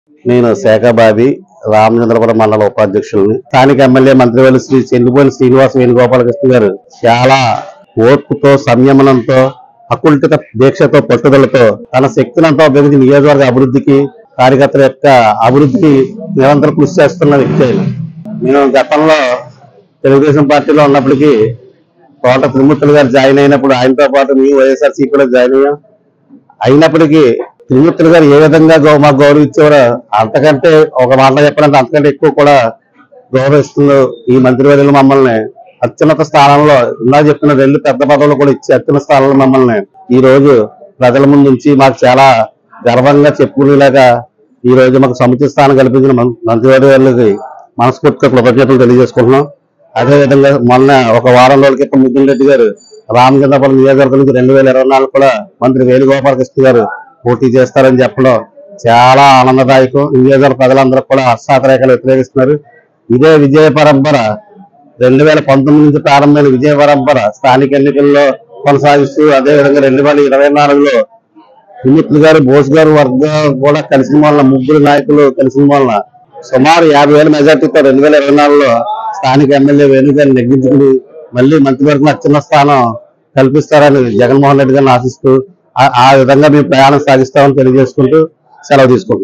నేను శాఖాబాబి రామచంద్రపురం మండల ఉపాధ్యక్షుల్ని స్థానిక ఎమ్మెల్యే మంత్రివర్యులు శ్రీ చెల్లిపోయిన శ్రీనివాస వేణుగోపాలకృష్ణ గారు చాలా ఓర్పుతో సంయమనంతో అకుంఠిత దీక్షతో పట్టుదలతో తన శక్తినంతా ఉపయోగించి నియోజకవర్గ అభివృద్ధికి కార్యకర్తల యొక్క అభివృద్ధికి నిరంతరం కృషి చేస్తున్న వ్యక్తి ఆయన. నేను గతంలో తెలుగుదేశం పార్టీలో ఉన్నప్పటికీ తోట త్రిమూర్తులు గారు జాయిన్ అయినప్పుడు ఆయనతో పాటు మేము వైఎస్ఆర్సీ కూడా జాయిన్ అయ్యాం అయినప్పటికీ త్రిమూర్తులు గారు ఏ విధంగా గౌ మాకు గౌరవించేవారో అంతకంటే ఒక మాట చెప్పాలంటే అంతకంటే ఎక్కువ కూడా గౌరవిస్తుంది ఈ మంత్రివర్యులు మమ్మల్ని అత్యున్నత స్థానంలో ఇందాక చెప్పిన రెండు పెద్ద పదవులు కూడా ఇచ్చి అత్యున్నత స్థానంలో మమ్మల్ని ఈ రోజు ప్రజల ముందు ఉంచి మాకు చాలా గర్వంగా చెప్పుకునేలాగా ఈ రోజు మాకు సముచిత స్థానం కల్పించిన మం- మంత్రివర్యులకి మనస్ఫూర్తిగా కృతజ్ఞతలు తెలియజేసుకుంటున్నాం అదే విధంగా మొన్న ఒక వారం రోజుల క్రితం మిథున్ రెడ్డి గారు రామచంద్రపురం నియోజకవర్గం నుంచి రెండు వేల ఇరవై నాలుగు కూడా మంత్రి వేణుగోపాలకృష్ణ గారు పోటీ చేస్తారని చెప్పడం చాలా ఆనందదాయకం ఈ నియోజకవర్గ ప్రజలందరూ కూడా హర్షాతరేఖలు వ్యతిరేకిస్తున్నారు ఇదే విజయ పరంపర రెండు వేల పంతొమ్మిది నుంచి ప్రారంభమైన విజయ పరంపర స్థానిక ఎన్నికల్లో కొనసాగిస్తూ అదే విధంగా రెండు వేల ఇరవై నాలుగులో విముక్తులు గారు బోస్ గారు వర్గం కూడా కలిసిన వలన ముగ్గురు నాయకులు కలిసిన వలన సుమారు యాభై వేల మెజార్టీతో రెండు వేల ఇరవై నాలుగులో స్థానిక ఎమ్మెల్యే వేణు గారిని నెగ్గించుకుని మళ్ళీ మంత్రివర్గం అత్యున్న స్థానం కల్పిస్తారని జగన్మోహన్ రెడ్డి గారిని ఆశిస్తూ ఆ- ఆ విధంగా మేము ప్రయాణం సాగిస్తామని తెలియజేసుకుంటూ సెలవు తీసుకుంటాం